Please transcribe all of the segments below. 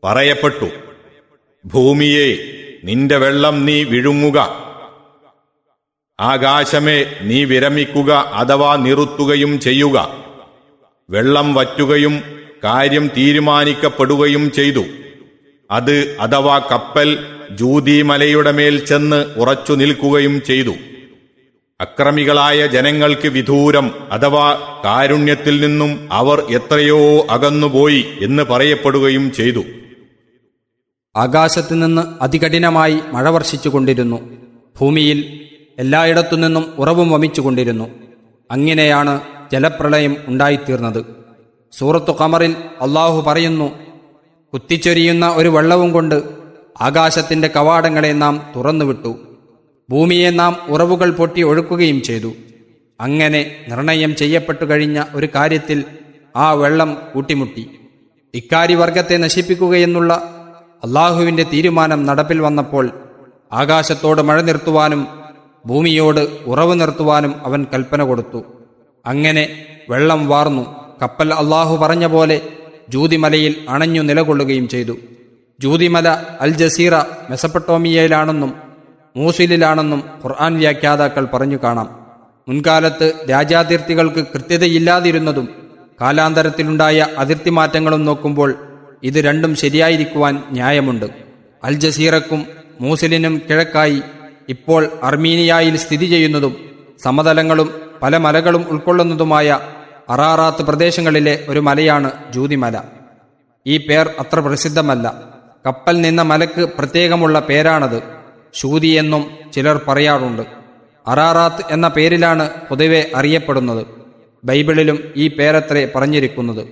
പറയപ്പെട്ടു ഭൂമിയെ നിന്റെ വെള്ളം നീ വിഴുങ്ങുക ആകാശമേ നീ വിരമിക്കുക അഥവാ നിറുത്തുകയും ചെയ്യുക വെള്ളം വറ്റുകയും കാര്യം തീരുമാനിക്കപ്പെടുകയും ചെയ്തു അത് അഥവാ കപ്പൽ ജൂതിമലയുടെ മേൽ ചെന്ന് ഉറച്ചു നിൽക്കുകയും ചെയ്തു അക്രമികളായ ജനങ്ങൾക്ക് വിദൂരം അഥവാ കാരുണ്യത്തിൽ നിന്നും അവർ എത്രയോ അകന്നുപോയി എന്ന് പറയപ്പെടുകയും ചെയ്തു ആകാശത്തു നിന്ന് അതികഠിനമായി മഴ വർഷിച്ചുകൊണ്ടിരുന്നു ഭൂമിയിൽ എല്ലായിടത്തു നിന്നും ഉറവും വമിച്ചുകൊണ്ടിരുന്നു അങ്ങനെയാണ് ജലപ്രളയം ഉണ്ടായിത്തീർന്നത് സൂറത്തു ഖമറിൽ അള്ളാഹു പറയുന്നു കുത്തിച്ചൊരിയുന്ന ഒരു വെള്ളവും കൊണ്ട് ആകാശത്തിന്റെ കവാടങ്ങളെ നാം തുറന്നുവിട്ടു ഭൂമിയെ നാം ഉറവുകൾ പൊട്ടി ഒഴുക്കുകയും ചെയ്തു അങ്ങനെ നിർണയം ചെയ്യപ്പെട്ടു കഴിഞ്ഞ ഒരു കാര്യത്തിൽ ആ വെള്ളം കൂട്ടിമുട്ടി ഇക്കാരിവർഗത്തെ നശിപ്പിക്കുകയെന്നുള്ള അള്ളാഹുവിന്റെ തീരുമാനം നടപ്പിൽ വന്നപ്പോൾ ആകാശത്തോട് മഴ നിർത്തുവാനും ഭൂമിയോട് ഉറവ് നിർത്തുവാനും അവൻ കൽപ്പന കൊടുത്തു അങ്ങനെ വെള്ളം വാർന്നു കപ്പൽ അള്ളാഹു പറഞ്ഞ പോലെ ജൂതിമലയിൽ അണഞ്ഞു നിലകൊള്ളുകയും ചെയ്തു ജൂതിമല അൽ ജസീറ മെസപ്പട്ടോമിയയിലാണെന്നും മൂസിലിലാണെന്നും ഖുർആൻ വ്യാഖ്യാതാക്കൾ പറഞ്ഞു കാണാം മുൻകാലത്ത് രാജ്യാതിർത്തികൾക്ക് കൃത്യതയില്ലാതിരുന്നതും കാലാന്തരത്തിലുണ്ടായ അതിർത്തി മാറ്റങ്ങളും നോക്കുമ്പോൾ ഇത് രണ്ടും ശരിയായിരിക്കുവാൻ ന്യായമുണ്ട് അൽ ജസീറക്കും മൂസിലിനും കിഴക്കായി ഇപ്പോൾ അർമീനിയയിൽ സ്ഥിതി ചെയ്യുന്നതും സമതലങ്ങളും പല മലകളും ഉൾക്കൊള്ളുന്നതുമായ അറാറാത്ത് പ്രദേശങ്ങളിലെ ഒരു മലയാണ് ജൂതിമല ഈ പേർ അത്ര പ്രസിദ്ധമല്ല കപ്പൽ നിന്ന മലക്ക് പ്രത്യേകമുള്ള പേരാണത് ശൂതി എന്നും ചിലർ പറയാറുണ്ട് അറാറാത്ത് എന്ന പേരിലാണ് പൊതുവെ അറിയപ്പെടുന്നത് ബൈബിളിലും ഈ പേരത്രേ പറഞ്ഞിരിക്കുന്നത്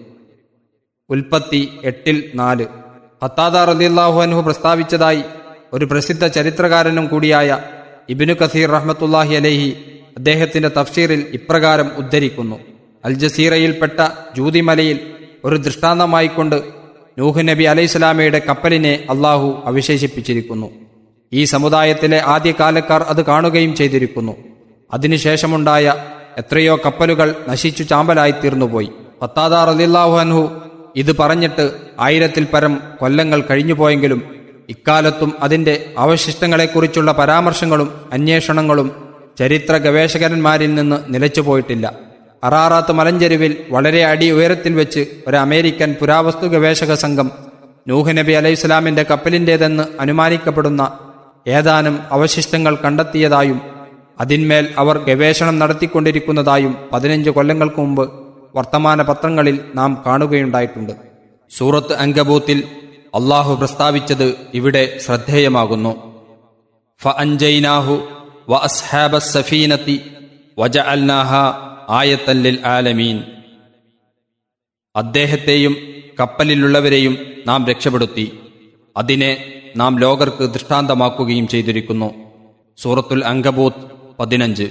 ഉൽപ്പത്തി എട്ടിൽ നാല് ഹത്താദ റലിയല്ലാഹു അൻഹു പ്രസ്താവിച്ചതായി ഒരു പ്രസിദ്ധ ചരിത്രകാരനും കൂടിയായ ഇബിനു കസീർ റഹ്മത്തുല്ലാഹി അലൈഹി അദ്ദേഹത്തിന്റെ തഫ്സീറിൽ ഇപ്രകാരം ഉദ്ധരിക്കുന്നു അൽ ജസീറയിൽപ്പെട്ട ജൂതിമലയിൽ ഒരു ദൃഷ്ടാന്തമായിക്കൊണ്ട് നൂഹ് നബി അലൈഹിസ്ലാമയുടെ കപ്പലിനെ അള്ളാഹു അവിശേഷിപ്പിച്ചിരിക്കുന്നു ഈ സമുദായത്തിലെ ആദ്യകാലക്കാർ അത് കാണുകയും ചെയ്തിരിക്കുന്നു അതിനുശേഷമുണ്ടായ എത്രയോ കപ്പലുകൾ നശിച്ചു ചാമ്പലായിത്തീർന്നുപോയി പത്താദാർ അലില്ലാഹു അൻഹു ഇത് പറഞ്ഞിട്ട് ആയിരത്തിൽ പരം കൊല്ലങ്ങൾ കഴിഞ്ഞുപോയെങ്കിലും ഇക്കാലത്തും അതിന്റെ അവശിഷ്ടങ്ങളെക്കുറിച്ചുള്ള പരാമർശങ്ങളും അന്വേഷണങ്ങളും ചരിത്ര ഗവേഷകന്മാരിൽ നിന്ന് നിലച്ചുപോയിട്ടില്ല അറാറാത്ത് മലഞ്ചെരുവിൽ വളരെ അടി ഉയരത്തിൽ വെച്ച് ഒരു അമേരിക്കൻ പുരാവസ്തു ഗവേഷക സംഘം നൂഹ് നബി അലൈഹിസ്ലാമിന്റെ കപ്പലിന്റേതെന്ന് അനുമാനിക്കപ്പെടുന്ന ഏതാനും അവശിഷ്ടങ്ങൾ കണ്ടെത്തിയതായും അതിന്മേൽ അവർ ഗവേഷണം നടത്തിക്കൊണ്ടിരിക്കുന്നതായും പതിനഞ്ച് കൊല്ലങ്ങൾക്ക് മുമ്പ് വർത്തമാന പത്രങ്ങളിൽ നാം കാണുകയുണ്ടായിട്ടുണ്ട് സൂറത്ത് അങ്കബൂത്തിൽ അള്ളാഹു പ്രസ്താവിച്ചത് ഇവിടെ ശ്രദ്ധേയമാകുന്നു ഫ അൻജൈനാഹു വ അസ്ഹാബ സഫീനത്തി വജഅൽനാഹ ആയത്തല്ലിൽ ആലമീൻ അദ്ദേഹത്തെയും കപ്പലിലുള്ളവരെയും നാം രക്ഷപ്പെടുത്തി അതിനെ നാം ലോകർക്ക് ദൃഷ്ടാന്തമാക്കുകയും ചെയ്തിരിക്കുന്നു സൂറത്തുൽ അങ്കബൂത്ത് പതിനഞ്ച്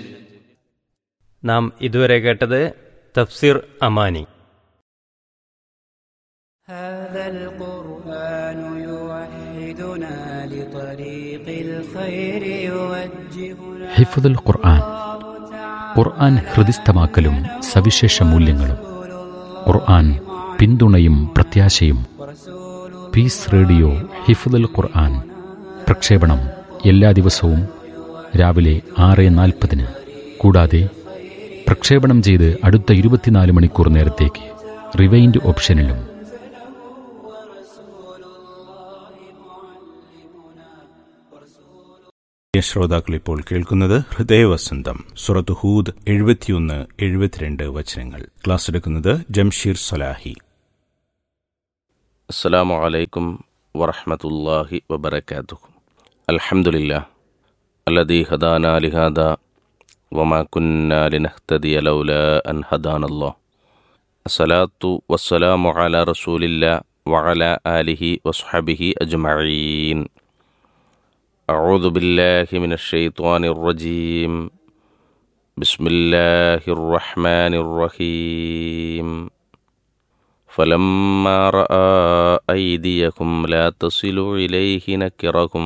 നാം ഇതുവരെ കേട്ടത് തഫ്സീർ അമാനി هذا القرآن يوحدنا لطريق الخير يوجهنا ഹിഫുദുൽ ഖുർആൻ ഖുർആൻ ഹൃദിസ്ഥമാക്കലും സവിശേഷ മൂല്യങ്ങളും ഖുർആൻ പിന്തുണയും പ്രത്യാശയും പീസ് റേഡിയോ ഹിഫുദുൽ ഖുർആൻ പ്രക്ഷേപണം എല്ലാ ദിവസവും രാവിലെ ആറ് നാൽപ്പതിന് കൂടാതെ പ്രക്ഷേപണം ചെയ്ത് അടുത്ത ഇരുപത്തിനാല് മണിക്കൂർ നേരത്തേക്ക് റിവൈൻഡ് ഓപ്ഷനിലും പ്രിയ ശ്രോതാക്കൾ ഇപ്പോൾ കേൾക്കുന്നത് ഹൃദയവസന്തം സുറത്ത് ഹൂദ് എഴുപത്തിയൊന്ന് എഴുപത്തിരണ്ട് വചനങ്ങൾ ക്ലാസ് എടുക്കുന്നത് ജംഷീർ സലാഹി السلام عليكم ورحمة الله وبركاته الحمد لله الذي هدانا لهذا وما كنا لنهتدي لولا أن هدانا الله الصلاة والسلام على رسول الله وعلى آله وصحبه أجمعين أعوذ بالله من الشيطان الرجيم بسم الله الرحمن الرحيم فلما راى ايديكم لا تصل اليه نكرهم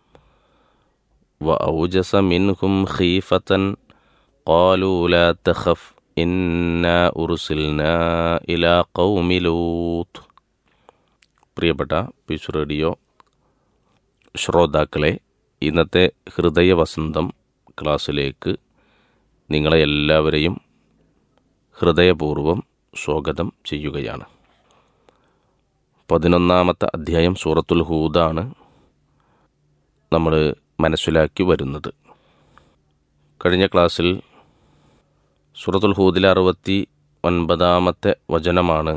واوجس منهم خيفه قالوا لا تخف انا ارسلنا الى قوم لوط പ്രിയപ്പെട്ട പീസ് റേഡിയോ ശ്രോതാക്കളെ ഇന്നത്തെ ഹൃദയ വസന്തം ക്ലാസ്സിലേക്ക് നിങ്ങളെ എല്ലാവരെയും ഹൃദയപൂർവ്വം സ്വാഗതം ചെയ്യുകയാണ് പതിനൊന്നാമത്തെ അധ്യായം സൂറത്തുൽ ഹൂദാണ് നമ്മൾ മനസ്സിലാക്കി വരുന്നത് കഴിഞ്ഞ ക്ലാസ്സിൽ സൂറത്തുൽ ഹൂദിലെ അറുപത്തി ഒൻപതാമത്തെ വചനമാണ്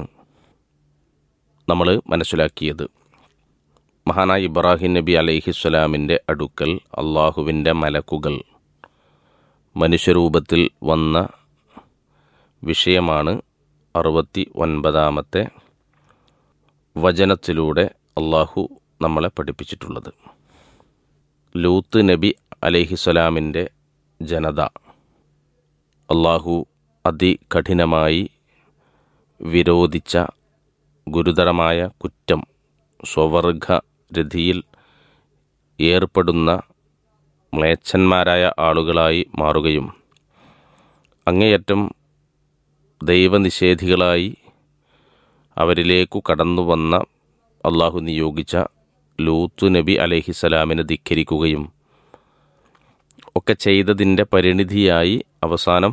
നമ്മൾ മനസ്സിലാക്കിയത് മഹാനായ ഇബ്രാഹിം നബി അലൈഹിസ്സലാമിൻ്റെ അടുക്കൽ അള്ളാഹുവിൻ്റെ മലക്കുകൾ മനുഷ്യരൂപത്തിൽ വന്ന വിഷയമാണ് അറുപത്തി ഒൻപതാമത്തെ വചനത്തിലൂടെ അള്ളാഹു നമ്മളെ പഠിപ്പിച്ചിട്ടുള്ളത് ലൂത്ത് നബി അലൈഹിസ്സലാമിൻ്റെ ജനത അള്ളാഹു അതികഠിനമായി വിരോധിച്ച ഗുരുതരമായ കുറ്റം സ്വവർഗ രതിയിൽ ഏർപ്പെടുന്ന മ്ലേച്ഛന്മാരായ ആളുകളായി മാറുകയും അങ്ങേയറ്റം ദൈവനിഷേധികളായി അവരിലേക്കു കടന്നു വന്ന അള്ളാഹു നിയോഗിച്ച ലൂത്തു നബി അലഹിസലാമിനെ ധിക്കരിക്കുകയും ഒക്കെ ചെയ്തതിൻ്റെ പരിണിതിയായി അവസാനം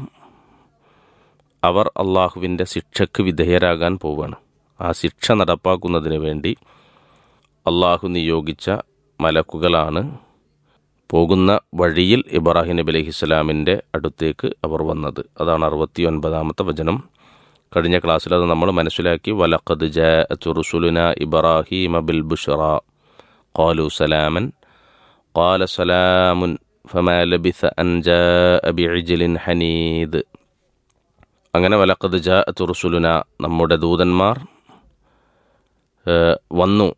അവർ അള്ളാഹുവിൻ്റെ ശിക്ഷയ്ക്ക് വിധേയരാകാൻ പോവുകയാണ് ആ ശിക്ഷ നടപ്പാക്കുന്നതിന് വേണ്ടി അള്ളാഹു നിയോഗിച്ച മലക്കുകളാണ് പോകുന്ന വഴിയിൽ ഇബ്രാഹിം നബി അലഹിസ്സലാമിൻ്റെ അടുത്തേക്ക് അവർ വന്നത് അതാണ് അറുപത്തി ഒൻപതാമത്തെ വചനം കഴിഞ്ഞ ക്ലാസ്സിൽ അത് നമ്മൾ മനസ്സിലാക്കി വലഖദ് ജുറുസുലുന ഇബ്രാഹിം ബിൽ ബുഷറ ഖാലു സലാമൻ قال سلام فما لبث أن جاء بعجل حنيد അങ്ങനെ വലക്കത് ജാ തുറുസുലുന നമ്മുടെ ദൂതന്മാർ ഏഹ്, വന്നു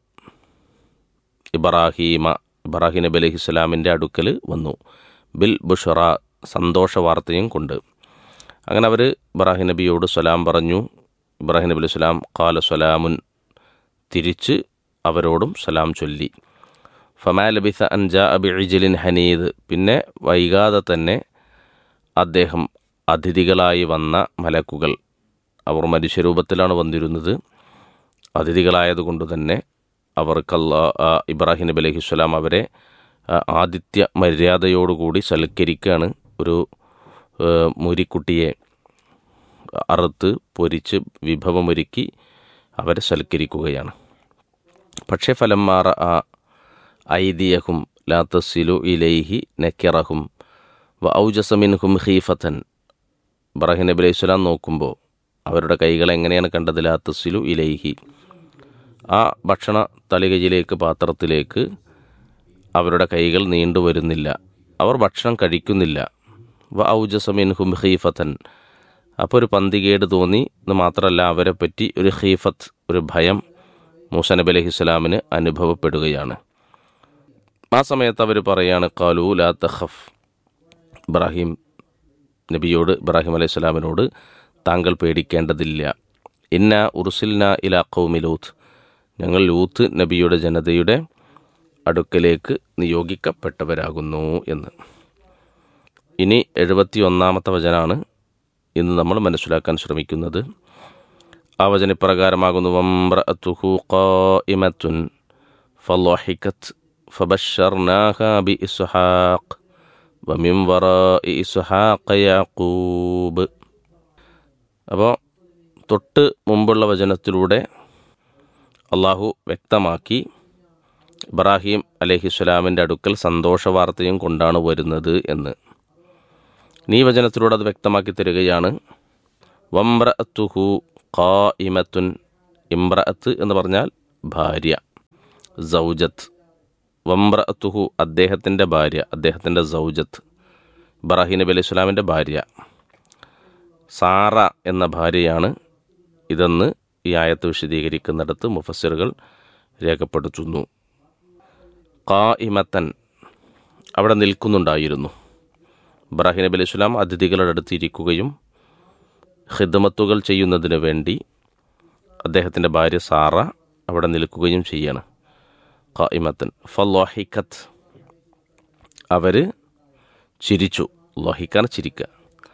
ഇബ്രാഹീമ ഇബ്രാഹിം നബി അലൈഹി സ്വലാമിൻ്റെ അടുക്കൽ വന്നു ബിൽ ബുഷറ സന്തോഷ വാർത്തയും കൊണ്ട് അങ്ങനെ അവർ ഇബ്രാഹിം നബിയോട് സലാം പറഞ്ഞു ഇബ്രാഹിം നബി അലൈഹി സ്വലാം കാല സലാമുൻ തിരിച്ച് അവരോടും സലാം ചൊല്ലി ഫമാ ലബിസ അൻജ അബി ഇജിലിൻ ഹനീദ് പിന്നെ വൈകാതെ തന്നെ അദ്ദേഹം അതിഥികളായി വന്ന മലക്കുകൾ അവർ മനുഷ്യരൂപത്തിലാണ് വന്നിരുന്നത് അതിഥികളായതുകൊണ്ട് തന്നെ അവർക്കല്ല ഇബ്രാഹിം നബി അലഹിസ്വലാം അവരെ ആ, ആതിഥ്യ മര്യാദയോടുകൂടി സൽക്കരിക്കുകയാണ് ഒരു ആ, മുരിക്കുട്ടിയെ അറുത്ത് പൊരിച്ച് വിഭവമൊരുക്കി അവരെ സൽക്കരിക്കുകയാണ് പക്ഷേ ഫലം മാറ ആ ഐദിയഹും ലാത്തസിലു ഇലൈഹി നക്കിറഹും വ ഔജസമിൻഹും ഹീഫത്തൻ ഇബ്രാഹിം നബി അലൈഹി സ്വലാം നോക്കുമ്പോൾ അവരുടെ കൈകൾ എങ്ങനെയാണ് കണ്ടത് ലാത്തസിലു ഇലൈഹി ആ ഭക്ഷണ തളികയിലേക്ക് പാത്രത്തിലേക്ക് അവരുടെ കൈകൾ നീണ്ടുവരുന്നില്ല അവർ ഭക്ഷണം കഴിക്കുന്നില്ല വ ഔജസമിൻഹും ഹീഫത്തൻ അപ്പോൾ ഒരു പന്തികേട് തോന്നി എന്ന് മാത്രമല്ല അവരെ പറ്റി ഒരു ഹീഫത്ത് ഒരു ഭയം മൂസ നബി അലൈഹി സ്വലാമിന് അനുഭവപ്പെടുകയാണ് ആ സമയത്ത് അവർ പറയാണ് കാലു ലാ തഖഫ് ഇബ്രാഹിം നബിയോട് ഇബ്രാഹിം അലൈഹി സ്വലാമിനോട് താങ്കൾ പേടിക്കേണ്ടതില്ല ഇന്ന ഉറുസിൽന ഇലാ ഖൗമി ലൂത്ത് ഞങ്ങൾ ലൂത്ത് നബിയുടെ ജനതയുടെ അടുക്കലേക്ക് നിയോഗിക്കപ്പെട്ടവരാകുന്നു എന്ന് ഇനി എഴുപത്തി ഒന്നാമത്തെ വചനാണ് ഇന്ന് നമ്മൾ മനസ്സിലാക്കാൻ ശ്രമിക്കുന്നത് ആ വചനപ്രകാരമാകുന്നു വംറഅത്തുഹു ഖായിമത്തുൻ ഫളഹിക്കത്ത് فبشرناها بإسحاق ومن وراء إسحاق يعقوب അപ്പോൾ തൊട്ട് മുമ്പുള്ള വചനത്തിലൂടെ അള്ളാഹു വ്യക്തമാക്കി ഇബ്രാഹിം അലഹിസ്വലാമിൻ്റെ അടുക്കൽ സന്തോഷ വാർത്തയും കൊണ്ടാണ് വരുന്നത് എന്ന് നീ വചനത്തിലൂടെ അത് വ്യക്തമാക്കി തരികയാണ് വംറഅത്തുഹു ഖാ ഇമത്തുൻ ഇമ്രഅത്ത് എന്ന് പറഞ്ഞാൽ ഭാര്യ സൗജത്ത് വംറഅത്തുഹു അദ്ദേഹത്തിൻ്റെ ഭാര്യ അദ്ദേഹത്തിൻ്റെ സൗജത്ത് ഇബ്രാഹിം നബി അലൈഹി സ്വലാമിൻ്റെ ഭാര്യ സാറ എന്ന ഭാര്യയാണ് ഇതെന്ന് ഈ ആയത്ത് വിശദീകരിക്കുന്നിടത്ത് മുഫസ്സിറുകൾ രേഖപ്പെടുത്തുന്നു ഖാ ഇമത്തൻ അവിടെ നിൽക്കുന്നുണ്ടായിരുന്നു ഇബ്രാഹിം നബി അലൈഹി സ്വലാം അതിഥികളുടെ അടുത്ത് ഇരിക്കുകയും ഹിദ്മത്തുകൾ ചെയ്യുന്നതിന് വേണ്ടി അദ്ദേഹത്തിൻ്റെ ഭാര്യ സാറ അവിടെ നിൽക്കുകയും ചെയ്യാണ് ഖായിമത്തൻ ഫലോഹിക്കത്ത് അവർ ചിരിച്ചു ലോഹിക്കാൻ ചിരിക്കുക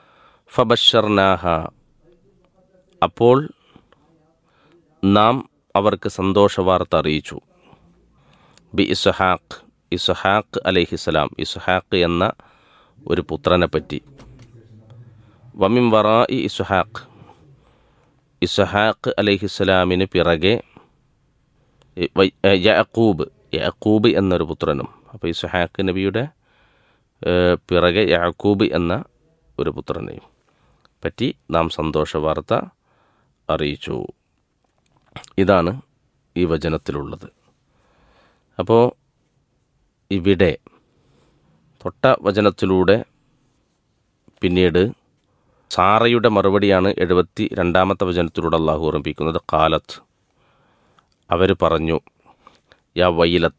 ഫബഷർനാഹ അപ്പോൾ നാം അവർക്ക് സന്തോഷവാർത്ത അറിയിച്ചു ബി ഇസ്ഹാഖ് ഇസ്ഹാഖ് അലൈഹിസ്സലാം ഇസ്ഹാഖ് എന്ന ഒരു പുത്രനെ പറ്റി വമിൻ വറായി ഇസ്ഹാഖ് ഇസ്ഹാഖ് അലൈഹിസ്സലാമിന് പിറകെ ഇ- വൈ- ഏ, യാക്കൂബ് യാക്കൂബ് എന്നൊരു പുത്രനും അപ്പോൾ ഇസ്ഹാഖ് നബിയുടെ ഏ, പിറകെ യാക്കൂബ് എന്ന ഒരു പുത്രനെയും പറ്റി നാം സന്തോഷ വാർത്ത അറിയിച്ചു ഇതാണ് ഈ വചനത്തിലുള്ളത് അപ്പോൾ ഇവിടെ തൊട്ട വചനത്തിലൂടെ പിന്നീട് സാറയുടെ മറുപടിയാണ് എഴുപത്തി രണ്ടാമത്തെ വചനത്തിലൂടെ അള്ളാഹു ഓർമ്മിപ്പിക്കുന്നത് കാലത്ത് അവർ പറഞ്ഞു യാ വൈലത്ത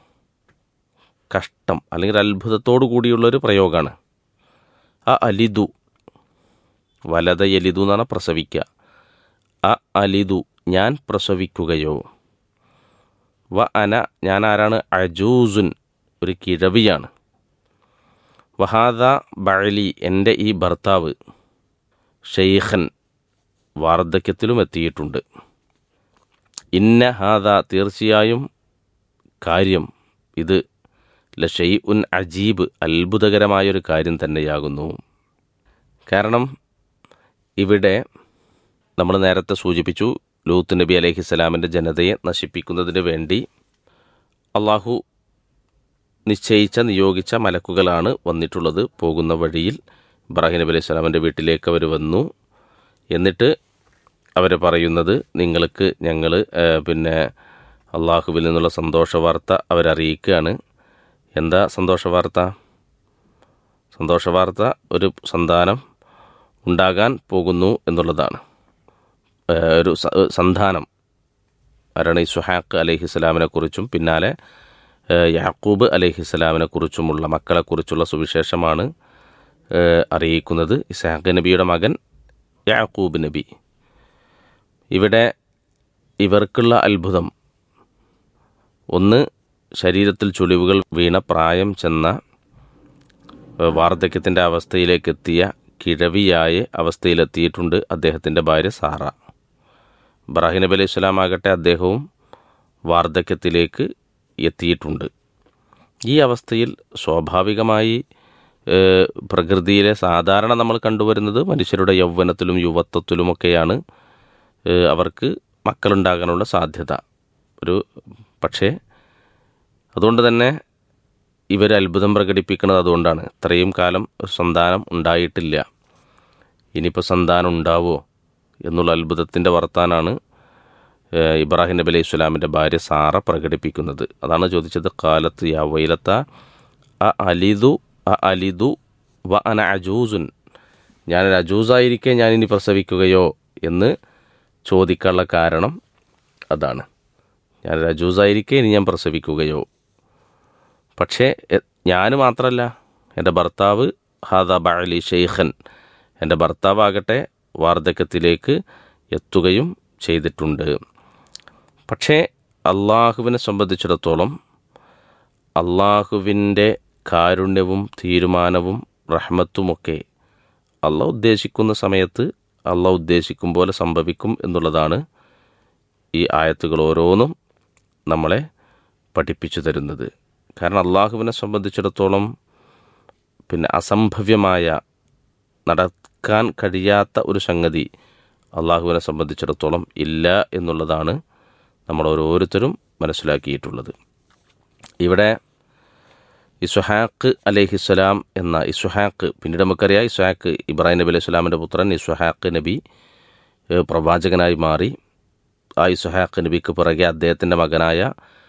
കഷ്ടം അല്ലെങ്കിൽ അത്ഭുതത്തോടു കൂടിയുള്ളൊരു പ്രയോഗമാണ് ആ അലിദു വലത എലിതു എന്നാണ് പ്രസവിക്കുക അ അലിദു ഞാൻ പ്രസവിക്കുകയോ വ അന ഞാൻ ആരാണ് അജൂസുൻ ഒരു കിഴവിയാണ് വഹാദ ബഴലി എൻ്റെ ഈ ഭർത്താവ് ഷെയ്ഖൻ വാർദ്ധക്യത്തിലും എത്തിയിട്ടുണ്ട് ഇന്ന ഹാദ തീർച്ചയായും കാര്യം ഇത് ലഷെയ് ഉൻ അജീബ് അത്ഭുതകരമായൊരു കാര്യം തന്നെയാകുന്നു കാരണം ഇവിടെ നമ്മൾ നേരത്തെ സൂചിപ്പിച്ചു ലൂത്ത് നബി അലഹിസ്സലാമിൻ്റെ ജനതയെ നശിപ്പിക്കുന്നതിന് വേണ്ടി അള്ളാഹു നിശ്ചയിച്ച നിയോഗിച്ച മലക്കുകളാണ് വന്നിട്ടുള്ളത് പോകുന്ന വഴിയിൽ ഇബ്രാഹിം നബി അലൈഹി സ്വലാമിൻ്റെ വീട്ടിലേക്ക് അവർ വന്നു എന്നിട്ട് അവർ പറയുന്നത് നിങ്ങൾക്ക് ഞങ്ങൾ പിന്നെ അള്ളാഹുവിൽ നിന്നുള്ള സന്തോഷ വാർത്ത അവരറിയിക്കുകയാണ് എന്താ സന്തോഷ വാർത്ത സന്തോഷ വാർത്ത ഒരു സന്താനം ഉണ്ടാകാൻ പോകുന്നു എന്നുള്ളതാണ് ഏഹ് ഒരു സ- സന്താനം ആരാണ് ഈ സുഹാഖ് അലഹിസ്സലാമിനെ കുറിച്ചും പിന്നാലെ ഏഹ് യാക്കൂബ് അലഹിസ്സലാമിനെ കുറിച്ചുമുള്ള മക്കളെക്കുറിച്ചുള്ള സുവിശേഷമാണ് ഏഹ് അറിയിക്കുന്നത് ഇസ്ഹാഖ് നബിയുടെ മകൻ യാക്കൂബ് നബി ഇവിടെ ഇവർക്കുള്ള അത്ഭുതം ഒന്ന് ശരീരത്തിൽ ചുളിവുകൾ വീണ പ്രായം ചെന്ന ഏഹ് വാർദ്ധക്യത്തിൻ്റെ അവസ്ഥയിലേക്ക് എത്തിയ കിഴവിയായ അവസ്ഥയിലെത്തിയിട്ടുണ്ട് അദ്ദേഹത്തിൻ്റെ ഭാര്യ സാറ ഇബ്രാഹിം നബി അലൈഹി സ്വലാം ആകട്ടെ അദ്ദേഹവും വാർദ്ധക്യത്തിലേക്ക് എത്തിയിട്ടുണ്ട് ഈ അവസ്ഥയിൽ സ്വാഭാവികമായി ഏഹ്, പ്രകൃതിയിലെ സാധാരണ നമ്മൾ കണ്ടുവരുന്നത് മനുഷ്യരുടെ യൗവനത്തിലും യുവത്വത്തിലുമൊക്കെയാണ് ഏഹ്, അവർക്ക് മക്കളുണ്ടാകാനുള്ള സാധ്യത ഒരു പക്ഷേ അതുകൊണ്ട് തന്നെ ഇവർ അത്ഭുതം പ്രകടിപ്പിക്കുന്നത് അതുകൊണ്ടാണ് ഇത്രയും കാലം ഒരു സന്താനം ഉണ്ടായിട്ടില്ല ഇനിയിപ്പോൾ സന്താനം ഉണ്ടാവോ എന്നുള്ള അത്ഭുതത്തിൻ്റെ വർത്താനാണ് ഏഹ്, ഇബ്രാഹിം നബി അലൈഹി സ്വലാമിൻ്റെ ഭാര്യ സാറ പ്രകടിപ്പിക്കുന്നത് അതാണ് ചോദിച്ചത് കാലത്ത് യാ വൈലത്ത അ അലിദു അ അലിദു വ അന അജൂസുൻ ഞാനൊരു അജൂസായിരിക്കെ ഞാനിനി പ്രസവിക്കുകയോ എന്ന് ചോദിക്കാനുള്ള കാരണം അതാണ് ഞാനൊരു അജൂസായിരിക്കെ ഇനി ഞാൻ പ്രസവിക്കുകയോ പക്ഷേ ഞാൻ മാത്രമല്ല എൻ്റെ ഭർത്താവ് ഹാദ ബഅലി ഷെയ്ഖൻ എൻ്റെ ഭർത്താവാകട്ടെ വാർദ്ധക്യത്തിലേക്ക് എത്തുകയും ചെയ്തിട്ടുണ്ട് പക്ഷേ അള്ളാഹുവിനെ സംബന്ധിച്ചിടത്തോളം അള്ളാഹുവിൻ്റെ കാരുണ്യവും തീരുമാനവും റഹ്മത്തുമൊക്കെ അള്ളാഹ് ഉദ്ദേശിക്കുന്ന സമയത്ത് അള്ളാഹ് ഉദ്ദേശിക്കും പോലെ സംഭവിക്കും എന്നുള്ളതാണ് ഈ ആയത്തുകൾ ഓരോന്നും നമ്മളെ പഠിപ്പിച്ചു തരുന്നത് കാരണം അള്ളാഹുവിനെ സംബന്ധിച്ചിടത്തോളം പിന്നെ അസംഭവ്യമായ നടക്കാൻ കഴിയാത്ത ഒരു സംഗതി അള്ളാഹുവിനെ സംബന്ധിച്ചിടത്തോളം ഇല്ല എന്നുള്ളതാണ് നമ്മൾ ഓരോരുത്തരും മനസ്സിലാക്കിയിട്ടുള്ളത് ഇവിടെ ഇസ്ഹാഖ് അലഹിസ്സലാം എന്ന ഇസ്ഹാഖ് പിന്നീട് നമുക്കറിയാം ഇസ്ഹാഖ് ഇബ്രാഹിം നബി അലൈഹി സ്വലാമിൻ്റെ പുത്രൻ ഇസ്ഹാഖ് നബി ഏഹ്, പ്രവാചകനായി മാറി ആ ഇസ്ഹാഖ് നബിക്ക് പിറകെ അദ്ദേഹത്തിൻ്റെ മകനായ